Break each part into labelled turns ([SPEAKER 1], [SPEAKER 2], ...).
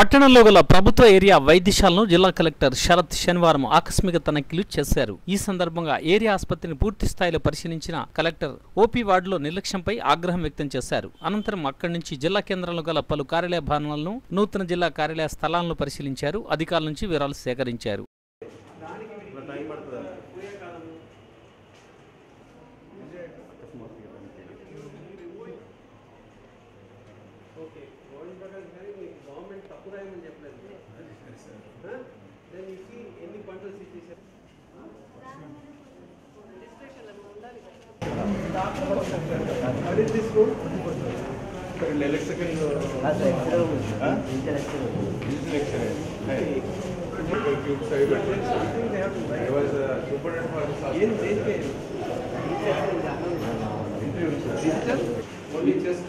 [SPEAKER 1] పట్టణంలో గల ప్రభుత్వ ఏరియా వైద్యశాలను జిల్లా కలెక్టర్ శరత్ శనివారం ఆకస్మిక తనిఖీలు చేశారు ఈ సందర్భంగా ఏరియా ఆసుపత్రిని పూర్తి స్థాయిలో పరిశీలించిన కలెక్టర్ ఓపీ వార్డులో నిర్లక్ష్యంపై ఆగ్రహం వ్యక్తం చేశారు అనంతరం అక్కడి నుంచి జిల్లా కేంద్రంలో గల పలు కార్యాలయ భవనాలను నూతన జిల్లా కార్యాలయ స్థలాలను పరిశీలించారు అధికారుల నుంచి వివరాలు సేకరించారు
[SPEAKER 2] ఓకే గవర్నమెంట్ ప్రకారం కానీ మీకు గవర్నమెంట్ తప్పు రాయమని చెప్పలేదు దెన్ ఇచ్చి ఎన్ని పంటలు ఇచ్చేసారు What is this road?
[SPEAKER 3] electrical tube side I was uh, superintendent for this
[SPEAKER 2] ఏం దేనికే డిజిటల్ ఓన్లీ చేస్తా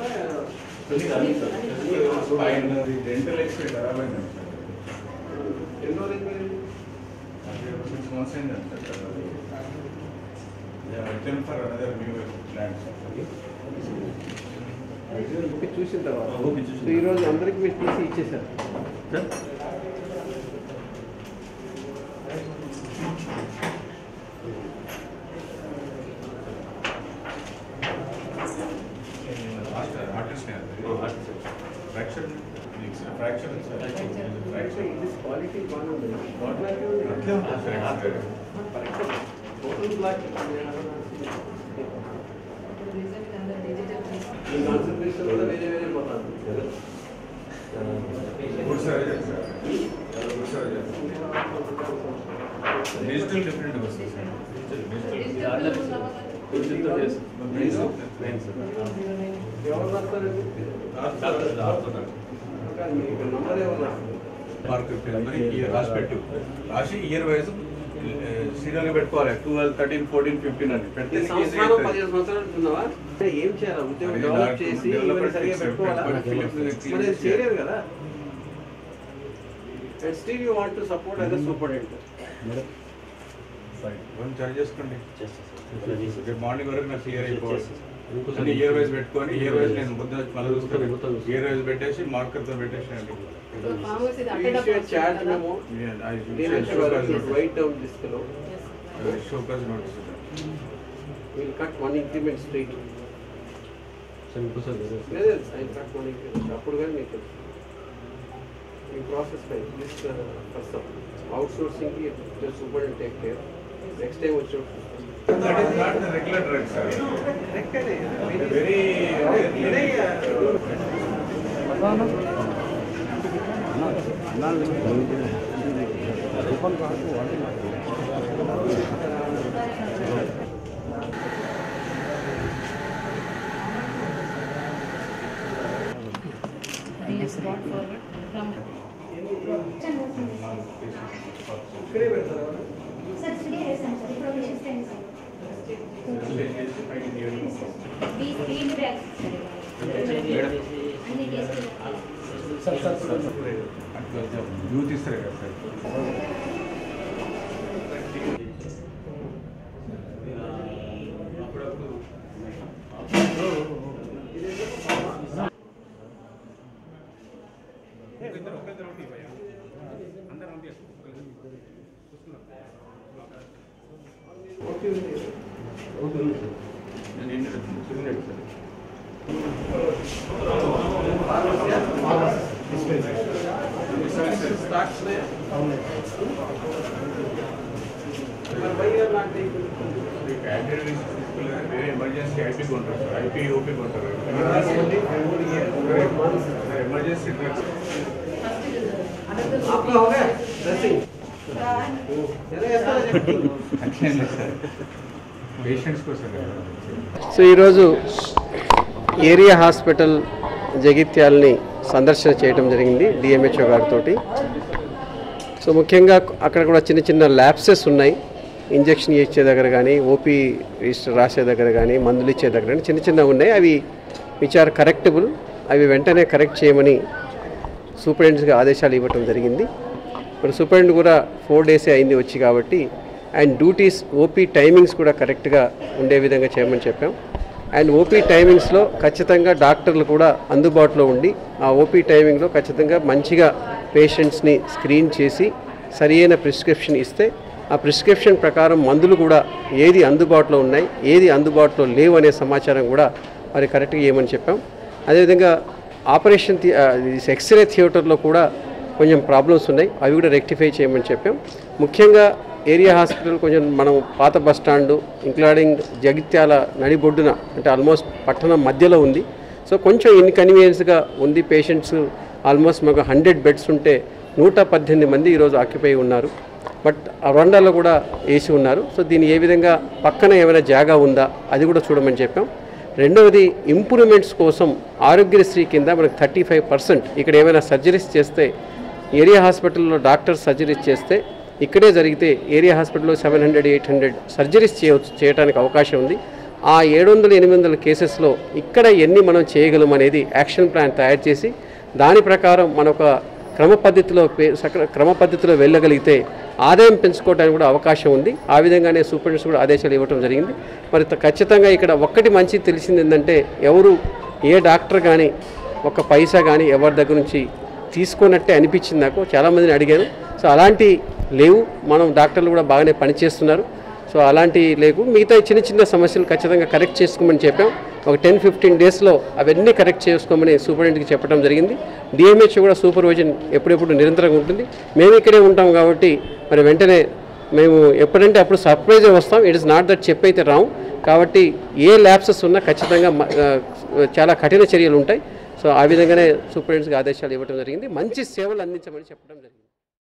[SPEAKER 3] spine, the dental x-ray ఖరాబ్ అయిందండి సార్
[SPEAKER 2] ఎన్నో రిపేర్
[SPEAKER 3] అది సిక్స్ మంత్స్ అయిందండి sir return for another new land sir
[SPEAKER 2] చూసిన తర్వాత సో ఈరోజు అందరికి మీరు తీసి ఇచ్చేసారు
[SPEAKER 3] ఆర్టిస్ట్ ఫ్రాక్చర్ ఫ్రాక్చర్ ఫ్రాక్చర్
[SPEAKER 2] ఇది క్వాలిటీ బాగానే ఉంది
[SPEAKER 3] అట్లే ఉంటుంది సార్
[SPEAKER 2] టోటల్ బ్లాక్ ఈ కాన్సన్ట్రేషన్ కూడా వేరే వేరే పోతాను
[SPEAKER 3] good surgeon sir good surgeon digital different వస్తుంది సార్ డిజిటల్
[SPEAKER 2] ఎవరు రాస్తారండి కానీ మీకు నంబర్ ఎవరు రాస్తారు
[SPEAKER 3] మార్క్ ఇయర్ రాసి పెట్టు రాసి ఇయర్ వైజ్ సీరియల్ పెట్టుకోవాలి ట్వెల్వ్ థర్టీన్ ఫోర్టీన్ ఫిఫ్టీన్ అని పెడితే
[SPEAKER 2] ఈ సంవత్సరాలు పదిహేను సంవత్సరాలు ఉంటున్నావా అంటే ఏం చేయాలి ఉద్యోగం
[SPEAKER 3] అదే
[SPEAKER 2] డెవలప్
[SPEAKER 3] నాకు
[SPEAKER 2] చేసి
[SPEAKER 3] development
[SPEAKER 2] ఇవన్నీ సరిగా
[SPEAKER 3] fix
[SPEAKER 2] పెట్టుకోవాలా
[SPEAKER 3] పెట్టుకొని Philips ని
[SPEAKER 2] మరి అది
[SPEAKER 3] clean
[SPEAKER 2] చేయలేదు కదా and still you want to support అదే సూపరింటెండెంట్
[SPEAKER 3] కొంచెం సరి చేసుకోండి రేపు మార్నింగ్ వరకు నాకు క్లియర్ అయిపోవాలి అన్ని ఇయర్ వైజ్ పెట్టుకొని ఇయర్ వైజ్ నేను ముద్ద మళ్ళీ చూస్తాను ఇయర్ వైజ్ పెట్టేసి మార్కర్తో పెట్టేసేయండి
[SPEAKER 2] చార్జ్ మేము వైట్ డౌన్ డిస్క్లో
[SPEAKER 3] show cause notice
[SPEAKER 2] will cut one increment street లేదు ఐ కట్ వన్ ఇంక్రిమెంట్ అప్పుడు కానీ మీకు తెలుసు. ఈ ప్రాసెస్ పై లిస్ట్ ఫస్ట్ అవుట్ సోర్సింగ్కి super take care next time వచ్చినప్పుడు
[SPEAKER 3] రెగ్యులర్ డ్రగ్ సార్ వెరీ
[SPEAKER 2] ఇక్కడే పెడతారా
[SPEAKER 4] సార్ త్రీ డేస్ అండి సార్ ఇప్పుడు షిఫ్ట్ అయింది సార్ బీ ఫీడ్ బ్యాక్ అన్ని తీసుకెళ్ళి
[SPEAKER 3] యూత్ ఇస్తారు కదా సార్
[SPEAKER 2] ఓకే
[SPEAKER 3] నేను తిరిగినాడు సార్
[SPEAKER 2] స్టార్ట్స్ మరి వై ఆర్ నాట్ టేకింగ్
[SPEAKER 3] వేరే ఎమర్జెన్సీ ఐపీకి ఉంటారు సార్ ఐపీ ఓపీకి ఉంటారు
[SPEAKER 2] only four years four months
[SPEAKER 3] emergency drugs
[SPEAKER 2] आपका हो गया ड्रेसिंग चले ऐसा
[SPEAKER 3] అట్లే లేదు సార్ పేషెంట్స్ కోసం
[SPEAKER 2] సో ఈరోజు ఏరియా హాస్పిటల్ జగిత్యాలని సందర్శన చేయడం జరిగింది డిఎంహెచ్ఓ గారితో సో ముఖ్యంగా అక్కడ కూడా చిన్న చిన్న ల్యాబ్సెస్ ఉన్నాయి ఇంజెక్షన్ ఇచ్చే దగ్గర కానీ ఓపీ రిజిస్టర్ రాసే దగ్గర కానీ మందులు ఇచ్చే దగ్గర కానీ చిన్న చిన్నవి ఉన్నాయి అవి విచ్ ఆర్ కరెక్టబుల్ అవి వెంటనే కరెక్ట్ చేయమని సూపరింటెండెంట్స్కి ఆదేశాలు ఇవ్వటం జరిగింది మరి సూపరింటెండెంట్ కూడా ఫోర్ డేసే అయింది వచ్చి కాబట్టి అండ్ డ్యూటీస్ ఓపీ టైమింగ్స్ కూడా కరెక్ట్గా ఉండే విధంగా చేయమని చెప్పాం అండ్ ఓపీ టైమింగ్స్లో ఖచ్చితంగా డాక్టర్లు కూడా అందుబాటులో ఉండి ఆ ఓపీ టైమింగ్లో ఖచ్చితంగా మంచిగా పేషెంట్స్ని స్క్రీన్ చేసి సరియైన ప్రిస్క్రిప్షన్ ఇస్తే ఆ ప్రిస్క్రిప్షన్ ప్రకారం మందులు కూడా ఏది అందుబాటులో ఉన్నాయి ఏది అందుబాటులో లేవు అనే సమాచారం కూడా మరి కరెక్ట్గా ఇవ్వమని చెప్పాం అదేవిధంగా ఆపరేషన్ థి- ఆ, ఇది ఎక్స్రే థియేటర్లో కూడా కొంచెం ప్రాబ్లమ్స్ ఉన్నాయి అవి కూడా రెక్టిఫై చేయమని చెప్పాం ముఖ్యంగా ఏరియా హాస్పిటల్ కొంచెం మనం పాత బస్ స్టాండు ఇంక్లూడింగ్ జగిత్యాల నడిబొడ్డున అంటే ఆల్మోస్ట్ పట్టణం మధ్యలో ఉంది సో కొంచెం ఇన్కన్వీనియన్స్గా ఉంది పేషెంట్స్ ఆల్మోస్ట్ మాకు హండ్రెడ్ బెడ్స్ ఉంటే నూట పద్దెనిమిది మంది ఈరోజు ఆక్యుపై ఉన్నారు బట్ ఆ రొండాలో కూడా వేసి ఉన్నారు సో దీన్ని ఏ విధంగా పక్కన ఏమైనా జాగా ఉందా అది కూడా చూడమని చెప్పాం రెండవది ఇంప్రూవ్మెంట్స్ కోసం ఆరోగ్యశ్రీ కింద మనకు థర్టీ ఫైవ్ పర్సెంట్ ఇక్కడ ఏమైనా సర్జరీస్ చేస్తే ఏరియా హాస్పిటల్లో డాక్టర్స్ సర్జరీస్ చేస్తే ఇక్కడే జరిగితే ఏరియా హాస్పిటల్లో seven hundred eight hundred surgeries చేయవచ్చు చేయడానికి అవకాశం ఉంది ఆ ఏడు వందల ఎనిమిది వందల కేసెస్లో ఇక్కడ ఎన్ని మనం చేయగలం అనేది యాక్షన్ ప్లాన్ తయారు చేసి దాని ప్రకారం మన ఒక క్రమ పద్ధతిలో పే- సక్ర- క్రమ పద్ధతిలో వెళ్ళగలిగితే ఆదాయం పెంచుకోవడానికి కూడా అవకాశం ఉంది ఆ విధంగానే సూపరింటెండెంట్స్ కూడా ఆదేశాలు ఇవ్వడం జరిగింది మరి త- ఖచ్చితంగా ఇక్కడ ఒక్కటి మంచి తెలిసింది ఏంటంటే ఎవరు ఏ డాక్టర్ కానీ ఒక పైసా కానీ ఎవరి దగ్గర నుంచి తీసుకున్నట్టే అనిపించింది నాకు చాలామందిని అడిగాను సో అలాంటి లేవు మనం డాక్టర్లు కూడా బాగానే పనిచేస్తున్నారు సో అలాంటి లేవు మిగతా చిన్న చిన్న సమస్యలు ఖచ్చితంగా కరెక్ట్ చేసుకోమని చెప్పాం ఒక టెన్ ఫిఫ్టీన్ డేస్లో అవన్నీ కరెక్ట్ చేసుకోమని సూపరింటెండెంట్కి చెప్పడం జరిగింది డిఎంహెచ్ కూడా సూపర్విజన్ ఎప్పుడెప్పుడు నిరంతరంగా ఉంటుంది మేము ఇక్కడే ఉంటాం కాబట్టి మరి వెంటనే మేము ఎప్పుడంటే అప్పుడు సర్ప్రైజ్ వస్తాం ఇట్ ఇస్ నాట్ దట్ చెప్పైతే రాము కాబట్టి ఏ ల్యాబ్సెస్ ఉన్నా ఖచ్చితంగా మ- ఆ, చాలా కఠిన చర్యలు ఉంటాయి సో ఆ విధంగానే సూపరింటెండెంట్స్కి ఆదేశాలు ఇవ్వడం జరిగింది మంచి సేవలు అందించమని చెప్పడం జరిగింది